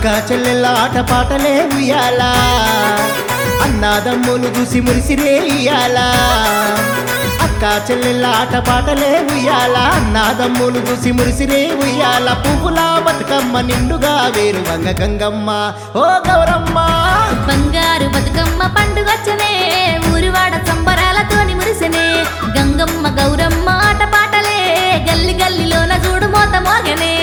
అక్క చెల్లెళ్ళ ఆట పాటలే ఉయ్యాలా అన్నాదమ్ములు చూసి మురిసిరే ఇయ్యాలా అక్క చెల్లెళ్ళ ఆట పాటలే ఉయ్యాలా అన్నాదమ్ములు చూసి మురిసిరే ఉయ్యాల పువ్వుల బతుకమ్మ నిండుగా వేరు వంగ గంగమ్మ ఓ గౌరమ్మ బంగారు బతుకమ్మ పండుగొచ్చనే ఊరివాడ సంబరాలతోని మురిసెనే గంగమ్మ గౌరమ్మ ఆట పాటలే గల్లి గల్లిలోన చూడు మోత మోగనే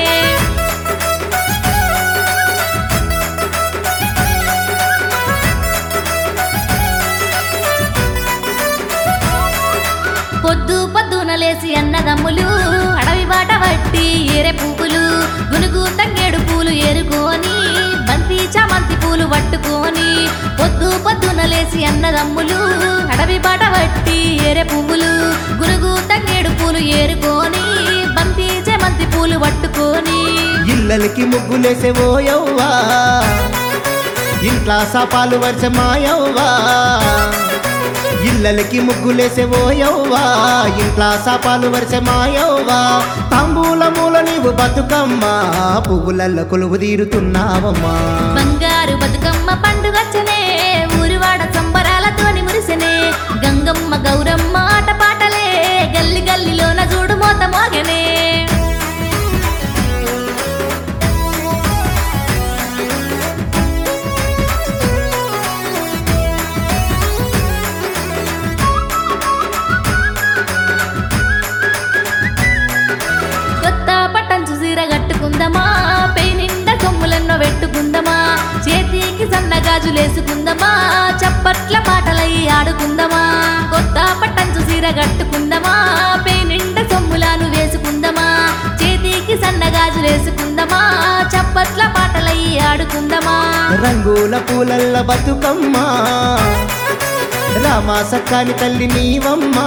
పొద్దు పొద్దున లేసి అన్నదమ్ములు అడవి బాట పట్టి ఏరే పువ్వులు గునుగు తంగేడు పూలు ఏరుకొని బంతి చామంతి పూలు పట్టుకొని పొద్దు పొద్దున లేసి అన్నదమ్ములు అడవి బాట పట్టి ఏరే పువ్వులు గునుగు తంగేడు పూలు ఏరుకొని బంతి చామంతి పూలు పట్టుకొని ఇళ్ళకి ముగ్గులేసే ఓయవ్వా ఇంట్లా సపాలు వరుస మాయవ్వా ఇళ్ళకి ముగ్గులేసే ఓయవ్వా ఇంట్లా సపాలు వరుస మాయవ్వా తాంబూల మూల నీవు బతుకమ్మ పువ్వులల్ల కొలువు తీరుతున్నావమ్మా బంగారు బతుకమ్మ పండుగచ్చనే ఊరివాడ సంబరాలతోని మురిసెనే గంగమ్మ గౌరమ్మ ఆట పాటలే గల్లి గల్లిలోన చూడు మోత మోగనే కొత్త పట్టంచు సీర కట్టుకుందమా పెయి నిండా కొమ్ములెన్నో పెట్టుకుందమా చేతికి సన్న గాజులేసుకుందమా చప్పట్ల పాటలయ్యి ఆడుకుందమా కొత్త పట్టంచు సీర కట్టుకుందమా పెయి నిండా సొమ్ములాను వేసుకుందమా చేతికి సన్న గాజులేసుకుందమా చప్పట్ల పాటలయ్యి ఆడుకుందమా రంగుల పూలల్ల బతుకమ్మ రామా సక్కాని తల్లి నీవమ్మా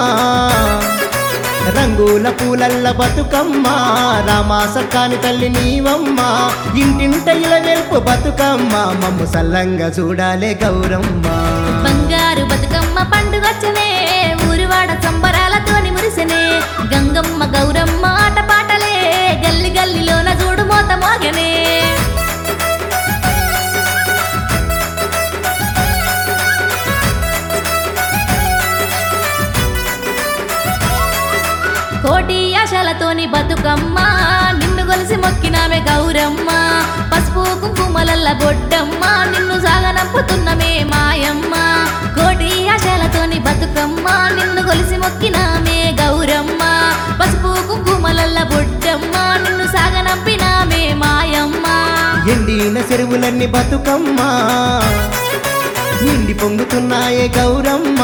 రంగుల పూలల్ల బతుకమ్మ రామా సక్కాని తల్లి నీవమ్మ ఇంటింట ఇల వెల్పు బతుకమ్మ మమ్ము సల్లంగా చూడాలే గౌరమ్మ బంగారు బతుకమ్మ పండుగచ్చనే ఊరివాడ సంబరాలతోని మురిసెనే గంగమ్మ గౌరమ్మ ఆట పాటలే గల్లి గల్లిలోన చూడు మోత మోగనే కోటి ఆశలతోని బతుకమ్మ నిన్ను గొలిసి మొక్కినామే గౌరమ్మ పసుపు కుంకుమలల్ల బొడ్డమ్మ నిన్ను సాగనంపుతున్నమే మాయమ్మ కోటి ఆశలతోని బతుకమ్మ నిన్ను గొలిసి మొక్కినామే గౌరమ్మ పసుపు కుంకుమలల్ల బొడ్డమ్మ నిన్ను సాగనంపినామే మాయమ్మ ఎండిన చెరువులన్నీ బతుకమ్మ నిండి పొంగుతున్నాయే గౌరమ్మ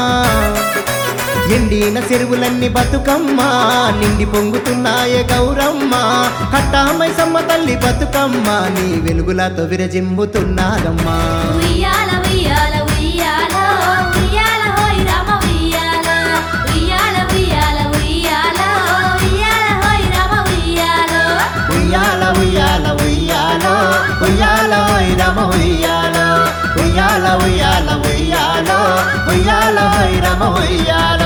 ఎండిన చెరువులన్నీ బతుకమ్మ నిండి పొంగుతున్నాయే గౌరమ్మ కట్టామై సమ్మ తల్లి బతుకమ్మ నీ వెలుగులతో విరజింబుతున్నారమ్మా ఉయ్యాల ఉయ్యాల ఉయ్యాల ఉయ్యాల హోయ్ రామ ఉయ్యాల ఉయ్యాల ఉయ్యాల ఉయ్యాల ఉయ్యాల హోయ్ రామ ఉయ్యాల ఉయ్యాల ఉయ్యాల ఉయ్యాలో ఉయ్యాల హోయ్ రమ ఉయ్యాలో ఉయ్యాల ఉయ్యాల ఉయ్యాలో ఉయ్యాల హోయ్ రమ ఉయ్యాలో